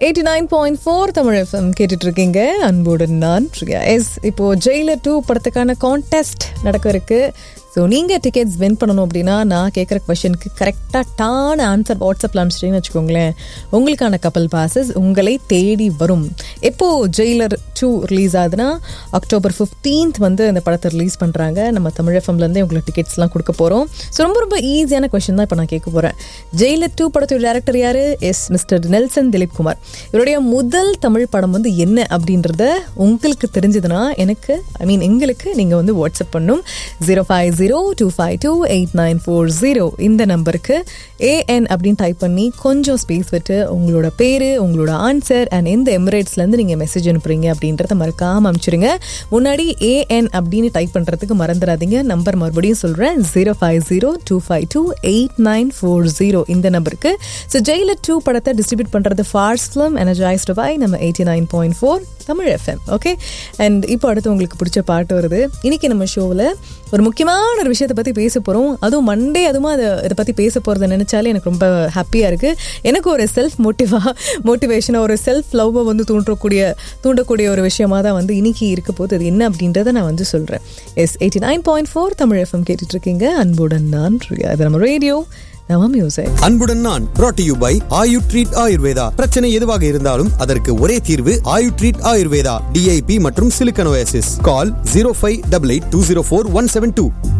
Eighty nine point four Tamil FM கேட்டுட்டு இருக்கீங்க அன்புடன் நான் பிரியா எஸ் இப்போ ஜெயிலர் டூ படத்துக்கான கான்டெஸ்ட் நடக்க இருக்கு ஸோ நீங்கள் டிக்கெட்ஸ் வின் பண்ணணும் அப்படின்னா நான் கேட்குற கொஷனுக்கு கரெக்டாக டான ஆன்சர் வாட்ஸ்அப்பில் அனுப்பிச்சிட்டிங்கன்னு வச்சுக்கோங்களேன் உங்களுக்கான கப்பல் பாசஸ் உங்களை தேடி வரும் எப்போ ஜெயிலர் டூ ரிலீஸ் ஆகுதுன்னா அக்டோபர் ஃபிஃப்டீன்த் வந்து இந்த படத்தை ரிலீஸ் பண்ணுறாங்க நம்ம தமிழ் எஃப்எம்லேருந்தே உங்களுக்கு டிக்கெட்ஸ்லாம் கொடுக்க போகிறோம் ஸோ ரொம்ப ரொம்ப ஈஸியான கொஷின் தான் இப்போ நான் கேட்க போகிறேன் ஜெயிலர் டூ படத்தோட டேரக்டர் யார் yes mister Nelson Dilip Kumar இவருடைய முதல் தமிழ் படம் வந்து என்ன அப்படின்றத உங்களுக்கு தெரிஞ்சதுன்னா எனக்கு ஐ மீன் எங்களுக்கு நீங்கள் வந்து வாட்ஸ்அப் பண்ணும் zero five zero two five two eight nine four zero இந்த நம்பருக்கு ஏஎன் அப்படின்னு டைப் பண்ணி கொஞ்சம் ஸ்பேஸ் விட்டு உங்களோட பேர் உங்களோட ஆன்சர் அண்ட் எந்த எமிரேட்ஸ்லேருந்து நீங்கள் மெசேஜ் அனுப்புறீங்க அப்படின்றத மறக்காமல் அனுப்பிச்சிருங்க முன்னாடி ஏஎன் அப்படின்னு டைப் பண்ணுறதுக்கு மறந்துடாதீங்க நம்பர் மறுபடியும் சொல்கிறேன் zero five zero two five two eight nine four zero இந்த நம்பருக்கு ஸோ ஜெயிலர் டூ படத்தை டிஸ்ட்ரிபியூட் பண்ணுறது ஃபார்ஸ் ஃபிலிம் எனர்ஜைஸ்டு பை நம்ம eighty nine point four Tamil FM okay and இப்போ அடுத்து உங்களுக்கு பிடிச்ச பாட்டு வருது இன்னைக்கு நம்ம ஷோவில் ஒரு முக்கியமான ஒரு விஷயத்தை பற்றி பேச போகிறோம் அதுவும் மண்டே அதுவும் அதை இதை பற்றி பேச போகிறத நினச்சாலே எனக்கு ரொம்ப ஹாப்பியாக இருக்குது எனக்கு ஒரு செல்ஃப் மோட்டிவாக மோட்டிவேஷனாக ஒரு செல்ஃப் லவ்வை வந்து தூண்டக்கூடிய தூண்டக்கூடிய ஒரு விஷயமா தான் வந்து இன்னைக்கு இருக்க போது அது என்ன அப்படின்றத நான் வந்து சொல்கிறேன் yes eighty nine point four Tamil FM கேட்டுட்டு இருக்கீங்க அன்புடன் நான் பிரியா. அது நம்ம ரேடியோ நம்ம மியூசிக் அன்புடன் நான் brought to you by Ayu treat Ayurveda பிரச்சனை எதுவாக இருந்தாலும் அதற்கு ஒரே தீர்வு ஆயு ட்ரீட் ஆயுர்வேதா டிஐபி மற்றும் silicosis call zero five double eight two zero four one seven two